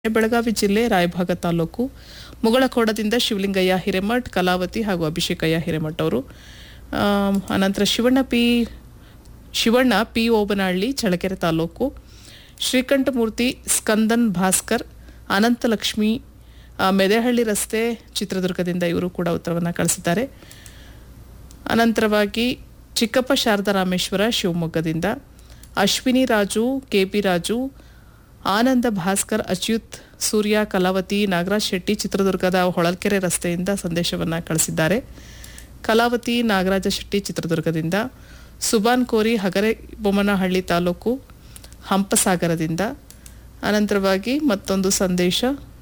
ಬೆಳಗಾವಿ ಜಿಲ್ಲೆ ರಾಯಭಾಗ ತಾಲೂಕು ಮುಗಳಖೋಡದಿಂದ ಶಿವಲಿಂಗಯ್ಯ ಹಿರೇಮಠ್ ಕಲಾವತಿ ಹಾಗೂ ಅಭಿಷೇಕಯ್ಯ ಹಿರೇಮಠ್ ಅವರು ಆಮ್, ಅನಂತರ ಶಿವಣ್ಣ ಪಿ ಶಿವಣ್ಣ ಪಿ ಓಬನಹಳ್ಳಿ ಚಳ್ಳಕೆರೆ ತಾಲೂಕು ಶ್ರೀಕಂಠಮೂರ್ತಿ ಸ್ಕಂದನ್ ಭಾಸ್ಕರ್ ಅನಂತಲಕ್ಷ್ಮಿ ಆ, ಮೆದೆಹಳ್ಳಿ ರಸ್ತೆ ಚಿತ್ರದುರ್ಗದಿಂದ ಇವರು ಕೂಡ ಉತ್ತರವನ್ನು ಕಳಿಸಿದ್ದಾರೆ ಅನಂತರವಾಗಿ ಚಿಕ್ಕಪ್ಪ ಶಾರದಾ ರಾಮೇಶ್ವರ ಶಿವಮೊಗ್ಗದಿಂದ ಅಶ್ವಿನಿ ರಾಜು ಕೆ ಪಿ ರಾಜು ಆನಂದ ಭಾಸ್ಕರ್ ಅಚ್ಯುತ್ ಸೂರ್ಯ ಕಲಾವತಿ ನಾಗರಾಜ್ ಶೆಟ್ಟಿ ಚಿತ್ರದುರ್ಗದ ಹೊಳಲ್ಕೆರೆ ರಸ್ತೆಯಿಂದ ಸಂದೇಶವನ್ನು ಕಳಿಸಿದ್ದಾರೆ ಕಲಾವತಿ ನಾಗರಾಜ ಶೆಟ್ಟಿ ಚಿತ್ರದುರ್ಗದಿಂದ ಸುಬಾನ್ ಕೋರಿ ಹಗರೆ ಬೊಮ್ಮನಹಳ್ಳಿ ತಾಲೂಕು ಹಂಪಸಾಗರದಿಂದ ಅನಂತರವಾಗಿ ಮತ್ತೊಂದು ಸಂದೇಶ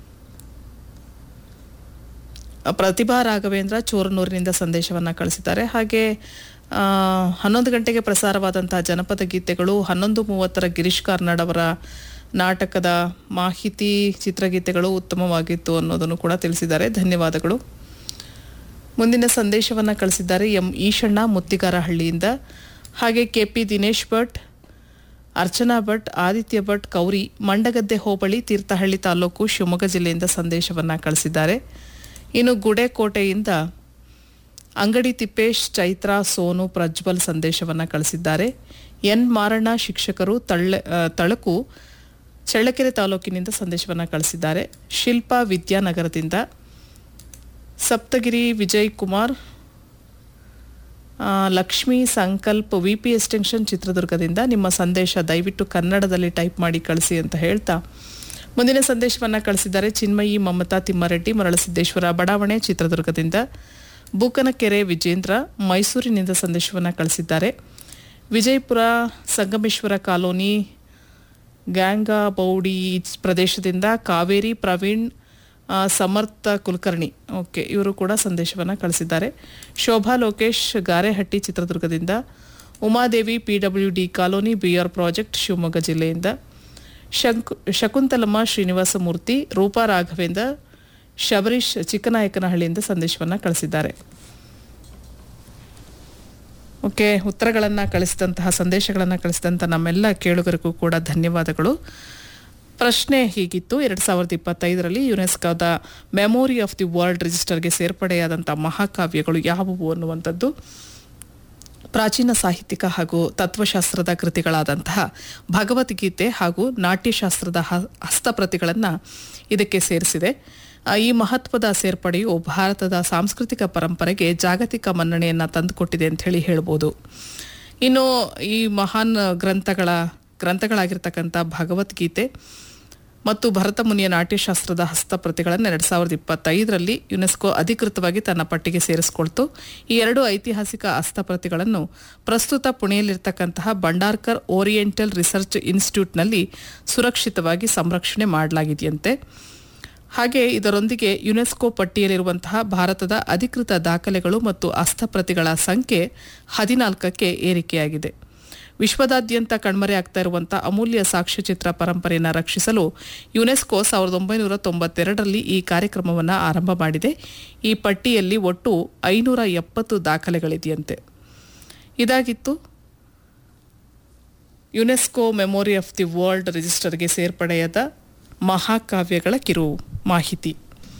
ಪ್ರತಿಭಾ ರಾಘವೇಂದ್ರ ಚೋರನೂರಿನಿಂದ ಸಂದೇಶವನ್ನು ಕಳಿಸಿದ್ದಾರೆ ಹಾಗೆ ಆ, ಹನ್ನೊಂದು ಗಂಟೆಗೆ ಪ್ರಸಾರವಾದಂತಹ ಜನಪದ ಗೀತೆಗಳು ಹನ್ನೊಂದು ಮೂವತ್ತರ ಗಿರೀಶ್ ಕಾರ್ನಾಡ್ ಅವರ ನಾಟಕದ ಮಾಹಿತಿ ಚಿತ್ರಗೀತೆಗಳು ಉತ್ತಮವಾಗಿತ್ತು ಅನ್ನೋದನ್ನು ಕೂಡ ತಿಳಿಸಿದ್ದಾರೆ ಧನ್ಯವಾದಗಳು ಮುಂದಿನ ಸಂದೇಶವನ್ನು ಕಳಿಸಿದ್ದಾರೆ ಎಂ ಈಶಣ್ಣ ಮುತ್ತಿಗಾರಹಳ್ಳಿಯಿಂದ ಹಾಗೆ ಕೆ ಪಿ ದಿನೇಶ್ ಭಟ್ ಅರ್ಚನಾ ಭಟ್ ಆದಿತ್ಯ ಭಟ್ ಕೌರಿ ಮಂಡಗದ್ದೆ ಹೋಬಳಿ ತೀರ್ಥಹಳ್ಳಿ ತಾಲೂಕು ಶಿವಮೊಗ್ಗ ಜಿಲ್ಲೆಯಿಂದ ಸಂದೇಶವನ್ನು ಕಳಿಸಿದ್ದಾರೆ ಇನ್ನು ಗುಡೇಕೋಟೆಯಿಂದ ಅಂಗಡಿ ತಿಪ್ಪೇಶ್ ಚೈತ್ರ ಸೋನು ಪ್ರಜ್ವಲ್ ಸಂದೇಶವನ್ನು ಕಳಿಸಿದ್ದಾರೆ ಎನ್ ಮಾರಣ್ಣ ಶಿಕ್ಷಕರು ತಳ್ಳ ಆ, ತಳಕು ಚಳ್ಳಕೆರೆ ತಾಲೂಕಿನಿಂದ ಸಂದೇಶವನ್ನು ಕಳಿಸಿದ್ದಾರೆ ಶಿಲ್ಪಾ ವಿದ್ಯಾನಗರದಿಂದ ಸಪ್ತಗಿರಿ ವಿಜಯ್ ಕುಮಾರ್ ಆ, ಲಕ್ಷ್ಮಿ ಸಂಕಲ್ಪ ವಿ ಪಿ ಎಕ್ಸ್ಟೆನ್ಷನ್ ಚಿತ್ರದುರ್ಗದಿಂದ ನಿಮ್ಮ ಸಂದೇಶ ದಯವಿಟ್ಟು ಕನ್ನಡದಲ್ಲಿ ಟೈಪ್ ಮಾಡಿ ಕಳಿಸಿ ಅಂತ ಹೇಳ್ತಾ ಮುಂದಿನ ಸಂದೇಶವನ್ನು ಕಳಿಸಿದ್ದಾರೆ ಚಿನ್ಮಯಿ ಮಮತಾ ತಿಮ್ಮಾರೆಡ್ಡಿ ಮರಳಸಿದ್ದೇಶ್ವರ ಬಡಾವಣೆ ಚಿತ್ರದುರ್ಗದಿಂದ ಬೂಕನಕೆರೆ ವಿಜೇಂದ್ರ ಮೈಸೂರಿನಿಂದ ಸಂದೇಶವನ್ನು ಕಳಿಸಿದ್ದಾರೆ ವಿಜಯಪುರ ಸಂಗಮೇಶ್ವರ ಕಾಲೋನಿ ಗ್ಯಾಂಗಾಬೌಡಿ ಪ್ರದೇಶದಿಂದ ಕಾವೇರಿ ಪ್ರವೀಣ್ ಆ, ಸಮರ್ಥ ಕುಲಕರ್ಣಿ ಓಕೆ ಇವರು ಕೂಡ ಸಂದೇಶವನ್ನು ಕಳಿಸಿದ್ದಾರೆ ಶೋಭಾ ಲೋಕೇಶ್ ಗಾರೆಹಟ್ಟಿ ಚಿತ್ರದುರ್ಗದಿಂದ Umadevi P W D colony BR project Shivamogga ಜಿಲ್ಲೆಯಿಂದ ಶಂಕು ಶಕುಂತಲಮ್ಮ ಶ್ರೀನಿವಾಸ ಮೂರ್ತಿ ರೂಪಾ ರಾಘವೇಂದ್ರ ಶಬರೀಶ್ ಚಿಕ್ಕನಾಯಕನಹಳ್ಳಿಯಿಂದ ಸಂದೇಶವನ್ನು ಕಳಿಸಿದ್ದಾರೆ ಓಕೆ ಉತ್ತರಗಳನ್ನು ಕಳಿಸಿದಂತಹ ಸಂದೇಶಗಳನ್ನು ಕಳಿಸಿದಂಥ ನಮ್ಮೆಲ್ಲ ಕೇಳುಗರಿಗೂ ಕೂಡ ಧನ್ಯವಾದಗಳು ಪ್ರಶ್ನೆ ಹೀಗಿತ್ತು ಎರಡು ಸಾವಿರದ ಇಪ್ಪತ್ತೈದರಲ್ಲಿ ಯುನೆಸ್ಕೋದ ಮೆಮೊರಿ ಆಫ್ ದಿ ವರ್ಲ್ಡ್ ರಿಜಿಸ್ಟರ್ಗೆ ಸೇರ್ಪಡೆಯಾದಂಥ ಮಹಾಕಾವ್ಯಗಳು ಯಾವುವು ಅನ್ನುವಂಥದ್ದು ಪ್ರಾಚೀನ ಸಾಹಿತ್ಯಿಕ ಹಾಗೂ ತತ್ವಶಾಸ್ತ್ರದ ಕೃತಿಗಳಾದಂತಹ ಭಗವದ್ಗೀತೆ ಹಾಗೂ ನಾಟ್ಯಶಾಸ್ತ್ರದ ಹ ಹಸ್ತಪ್ರತಿಗಳನ್ನು ಇದಕ್ಕೆ ಸೇರಿಸಿದೆ ಆ, ಈ ಮಹತ್ವದ ಸೇರ್ಪಡೆಯು ಭಾರತದ ಸಾಂಸ್ಕೃತಿಕ ಪರಂಪರೆಗೆ ಜಾಗತಿಕ ಮನ್ನಣೆಯನ್ನು ತಂದುಕೊಟ್ಟಿದೆ ಅಂತ ಹೇಳಿ ಹೇಳ್ಬೋದು ಇನ್ನು ಈ ಮಹಾನ್ ಗ್ರಂಥಗಳ ಗ್ರಂಥಗಳಾಗಿರ್ತಕ್ಕಂಥ ಭಗವದ್ಗೀತೆ ಮತ್ತು ಭರತ ಮುನಿಯ ನಾಟ್ಯಶಾಸ್ತ್ರದ ಹಸ್ತಪ್ರತಿಗಳನ್ನು ಎರಡು ಸಾವಿರದ ಇಪ್ಪತ್ತೈದರಲ್ಲಿ ಯುನೆಸ್ಕೋ ಅಧಿಕೃತವಾಗಿ ತನ್ನ ಪಟ್ಟಿಗೆ ಸೇರಿಸಿಕೊಳ್ತು ಈ ಎರಡು ಐತಿಹಾಸಿಕ ಹಸ್ತಪ್ರತಿಗಳನ್ನು ಪ್ರಸ್ತುತ ಪುಣೆಯಲ್ಲಿರ್ತಕ್ಕಂತಹ ಭಂಡಾರ್ಕರ್ ಓರಿಯೆಂಟಲ್ ರಿಸರ್ಚ್ ಇನ್ಸ್ಟಿಟ್ಯೂಟ್ನಲ್ಲಿ ಸುರಕ್ಷಿತವಾಗಿ ಸಂರಕ್ಷಣೆ ಮಾಡಲಾಗಿದೆಯಂತೆ ಹಾಗೆ ಇದರೊಂದಿಗೆ ಯುನೆಸ್ಕೋ ಪಟ್ಟಿಯಲ್ಲಿರುವಂತಹ ಭಾರತದ ಅಧಿಕೃತ ದಾಖಲೆಗಳು ಮತ್ತು ಹಸ್ತಪ್ರತಿಗಳ ಸಂಖ್ಯೆ ಹದಿನಾಲ್ಕಕ್ಕೆ ಏರಿಕೆಯಾಗಿದೆ ವಿಶ್ವದಾದ್ಯಂತ ಕಣ್ಮರೆಯಾಗ್ತಾ ಇರುವಂಥ ಅಮೂಲ್ಯ ಸಾಕ್ಷ್ಯಚಿತ್ರ ಪರಂಪರೆಯನ್ನು ರಕ್ಷಿಸಲು ಯುನೆಸ್ಕೋ ಸಾವಿರದ ಒಂಬೈನೂರ ತೊಂಬತ್ತೆರಡರಲ್ಲಿ ಈ ಕಾರ್ಯಕ್ರಮವನ್ನು ಆರಂಭ ಮಾಡಿದೆ ಈ ಪಟ್ಟಿಯಲ್ಲಿ ಒಟ್ಟು ಐನೂರ ಎಪ್ಪತ್ತು ದಾಖಲೆಗಳಿದೆಯಂತೆ ಇದಾಗಿತ್ತು UNESCO memory of the world ರಿಜಿಸ್ಟರ್ಗೆ ಸೇರ್ಪಡೆಯಾದ ಮಹಾಕಾವ್ಯಗಳ ಕಿರು ಮಾಹಿತಿ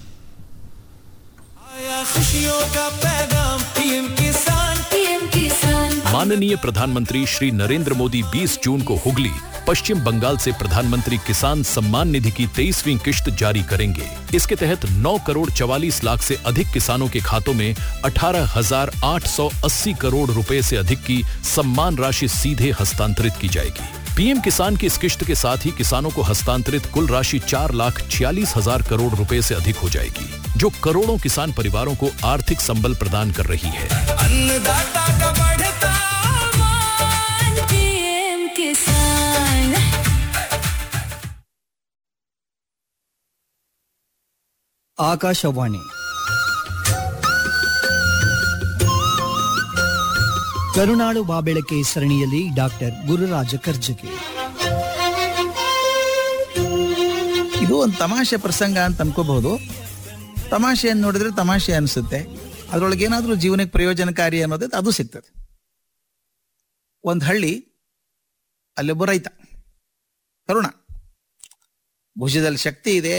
आया खुशियों का पैगाम पीएम किसान पीएम किसान माननीय प्रधानमंत्री श्री नरेंद्र मोदी 20 जून को हुगली पश्चिम बंगाल से प्रधानमंत्री किसान सम्मान निधि की तेईसवीं किश्त जारी करेंगे इसके तहत 9 करोड़ 44 लाख से अधिक किसानों के खातों में 18,880 करोड़ रुपए से अधिक की सम्मान राशि सीधे हस्तांतरित की जाएगी पीएम किसान की इस किश्त के साथ ही किसानों को हस्तांतरित कुल राशि चार लाख छियालीस हजार करोड़ रुपए से अधिक हो जाएगी जो करोड़ों किसान परिवारों को आर्थिक संबल प्रदान कर रही है अन्नदाता का बढ़ता मान पीएम किसान ಆಕಾಶವಾಣಿ ಕರುನಾಡು ಬಾಬೆಳಕೆ ಸರಣಿಯಲ್ಲಿ ಡಾಕ್ಟರ್ ಗುರುರಾಜ ಕರ್ಜಗಿ ಇದು ಒಂದು ತಮಾಷೆ ಪ್ರಸಂಗ ಅಂತ ಅನ್ಕೋಬಹುದು ತಮಾಷೆಯನ್ನು ನೋಡಿದ್ರೆ ತಮಾಷೆ ಅನಿಸುತ್ತೆ ಅದರೊಳಗೆ ಏನಾದರೂ ಜೀವನಕ್ಕೆ ಪ್ರಯೋಜನಕಾರಿ ಅನ್ನೋದು ಅದು ಸಿಗ್ತದೆ ಒಂದು ಹಳ್ಳಿ ಅಲ್ಲೊಬ್ಬ ರೈತ ತರುಣ ಭುಜದಲ್ಲಿ ಶಕ್ತಿ ಇದೆ